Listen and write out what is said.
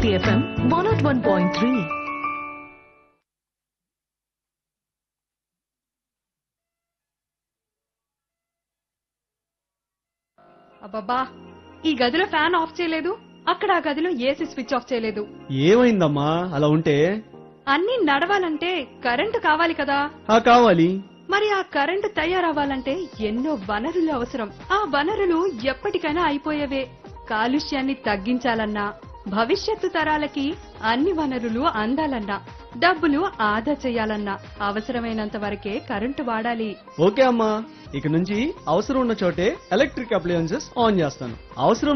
City FM 101.3. అబ్బబ్బా ఈ గదిలో ఫ్యాన్ ఆఫ్ చేయలేదు అక్కడ ఆ గదిలో ఏసీ స్విచ్ ఆఫ్ చేయలేదు ఏమైందమ్మా అలా ఉంటే అన్నీ నడవాలంటే కరెంటు కావాలి కదా ఆ కావాలి మరి ఆ కరెంటు తయారవ్వాలంటే ఎన్నో వనరులు అవసరం ఆ వనరులు ఎప్పటికైనా అయిపోయేవే కాలుష్యాన్ని తగ్గించాలన్నా భవిష్యత్తు తరాలకి అన్ని వనరులు అందాలన్నా డబ్బులు ఆదా చేయాలన్నా అవసరమైనంత వరకే కరెంటు వాడాలి ఓకే అమ్మా ఇక నుంచి అవసరం ఉన్న చోటే ఎలక్ట్రిక్ అప్లయన్సెస్ ఆన్ చేస్తాను అవసరం